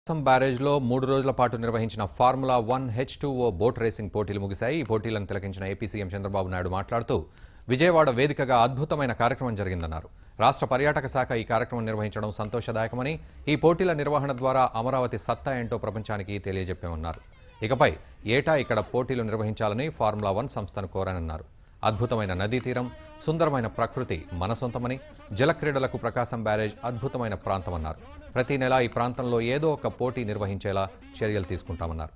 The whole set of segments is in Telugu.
ప్రకాశం బ్యారేజ్లో మూడు రోజుల పాటు నిర్వహించిన formula one H two O boat racing పోటీలు ముగిశాయి ఈ పోటీలను తిలకించిన ఏపీ సీఎం చంద్రబాబు నాయుడు మాట్లాడుతూ విజయవాడ వేదికగా అద్భుతమైన కార్యక్రమం జరిగిందన్నారు రాష్ట్ర పర్యాటక శాఖ ఈ కార్యక్రమం నిర్వహించడం సంతోషదాయకమని ఈ పోటీల నిర్వహణ ద్వారా అమరావతి సత్తా ఏంటో ప్రపంచానికి తెలియజెప్పామన్నారు ఇకపై ఏటా ఇక్కడ పోటీలు నిర్వహించాలని ఫార్ములా వన్ సంస్థను కోరానన్నారు అద్భుతమైన నదీ తీరం సుందరమైన ప్రకృతి మన సొంతమని జలక్రీడలకు ప్రకాశం బ్యారేజ్ అద్భుతమైన ప్రాంతమన్నారు ప్రతి నెల ఈ ప్రాంతంలో ఏదో ఒక పోటీ నిర్వహించేలా చర్యలు తీసుకుంటామన్నారు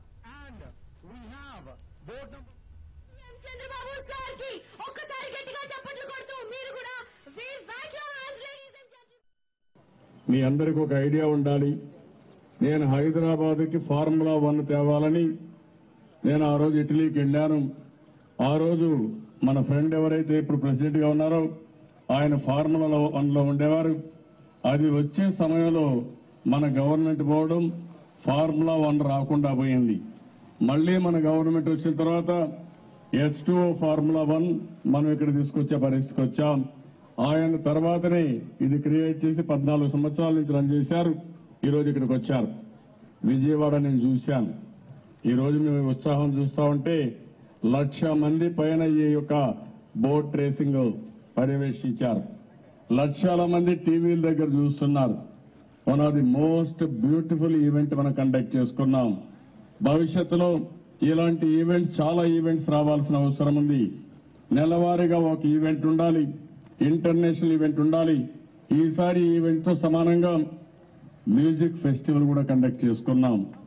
చంద్రబాబు సార్ కి ఒక్కసారి గట్టిగా చప్పట్లు కొడుతూ మీరు కూడా wave back your hands, ladies and gentlemen. మీ అందరికి ఒక ఐడియా ఉండాలి నేను హైదరాబాద్కి ఫార్ములా వన్ తేవాలని నేను ఆ రోజు ఇటలీకి వెళ్ళాను ఆ రోజు మన ఫ్రెండ్ ఎవరైతే ఇప్పుడు ప్రెసిడెంట్గా ఉన్నారో ఆయన ఫార్ములా వన్లో ఉండేవారు అది వచ్చే సమయంలో మన గవర్నమెంట్ పోవడం ఫార్ములా వన్ రాకుండా పోయింది మళ్ళీ మన గవర్నమెంట్ వచ్చిన తర్వాత హెచ్ టూ ఫార్ములా వన్ మనం ఇక్కడ తీసుకొచ్చే పరిస్థితికి వచ్చాం ఆయన తర్వాతనే ఇది క్రియేట్ చేసి పద్నాలుగు సంవత్సరాల నుంచి రన్ చేశారు ఈ రోజు ఇక్కడికి వచ్చారు విజయవాడ నేను చూశాను ఈ రోజు మేము ఉత్సాహం చూస్తా ఉంటే లక్ష మంది పైన ఈ యొక్క బోట్ రేసింగ్ పర్యవేక్షించారు లక్షల మంది టీవీల దగ్గర చూస్తున్నారు one of the most beautiful event మనం కండక్ట్ చేసుకున్నాం భవిష్యత్తులో ఇలాంటి ఈవెంట్స్ చాలా ఈవెంట్స్ రావాల్సిన అవసరం ఉంది నెలవారీగా ఒక ఈవెంట్ ఉండాలి ఇంటర్నేషనల్ ఈవెంట్ ఉండాలి ఈసారి ఈ ఈవెంట్ తో సమానంగా మ్యూజిక్ ఫెస్టివల్ కూడా కండక్ట్ చేసుకున్నాం